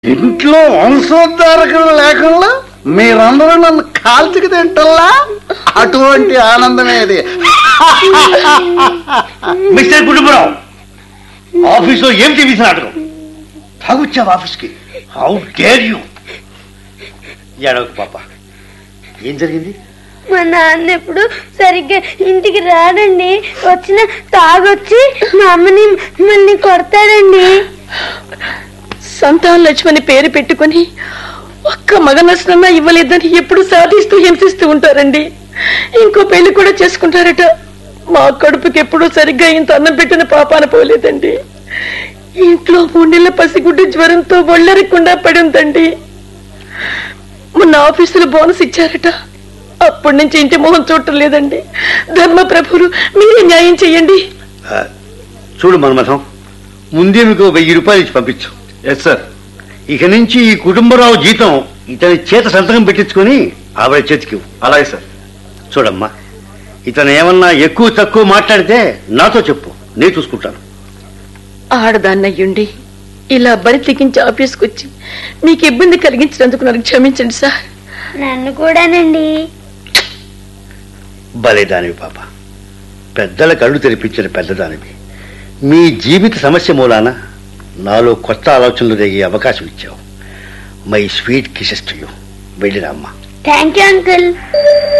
ఇంట్లో వంశోద్ధారకులు లేకుండా మీరందరూ నన్ను కాల్చికి తింటల్లా అటువంటి ఆనందమేది మిస్టర్ కుటుంబరావు ఆఫీస్లో ఏం చేసిన నాటకం తాగొచ్చావు ఆఫీస్కి హౌ డేర్ యూ ఏడవకు పాప ఏం జరిగింది మా నాన్న ఎప్పుడు సరిగ్గా ఇంటికి రాడండి వచ్చిన తాగొచ్చి మా అమ్మని మళ్ళీ కొడతాడండి సంతాన లక్ష్మణి పేరు పెట్టుకుని ఒక్క మగ నష్టన్నా ఇవ్వలేదని ఎప్పుడు సాధిస్తూ హింసిస్తూ ఉంటారండి ఇంకో పెళ్లి కూడా చేసుకుంటారట మా కడుపుకి ఎప్పుడూ సరిగ్గా ఇంత అన్నం పెట్టిన పాపాన పోలేదండి ఇంట్లో మూడేళ్ల పసిగుడ్డు జ్వరంతో ఒళ్ళరకుండా పడి ఉందండి మొన్న ఆఫీసులో బోనస్ ఇచ్చారట అప్పటి నుంచి ఇంటి మొహం చూడటం లేదండి ధర్మప్రభులు మీరే న్యాయం చెయ్యండి ఆ, చూడు మన్మథం ముందే మీకు వెయ్యి రూపాయలు ఇచ్చి పంపించు ఎస్ సార్ ఇక నుంచి ఈ కుటుంబరావు జీతం ఇతని చేత సంతకం పెట్టించుకొని ఆవిడ చేతికి ఇవ్వు. అలాగే సార్ చూడమ్మా ఇతను ఏమన్నా ఎక్కువ తక్కువ మాట్లాడితే నాతో చెప్పు నేను చూసుకుంటాను ఆడదాన్నయ్యుండి ఇలా బరి తెగించి ఆఫీస్కి వచ్చి మీకు ఇబ్బంది కలిగించినందుకు నాకు క్షమించండి సార్ నన్ను కూడానండి భలేదానివి పాప పెద్దల కళ్ళు తెరిపించిన పెద్దదానివి మీ జీవిత సమస్య మూలాన నాలో కొత్త ఆలోచనలు రేగే అవకాశం ఇచ్చావు my sweet kisses to you వెళ్ళిరా అమ్మా థ్యాంక్ యూ అంకుల్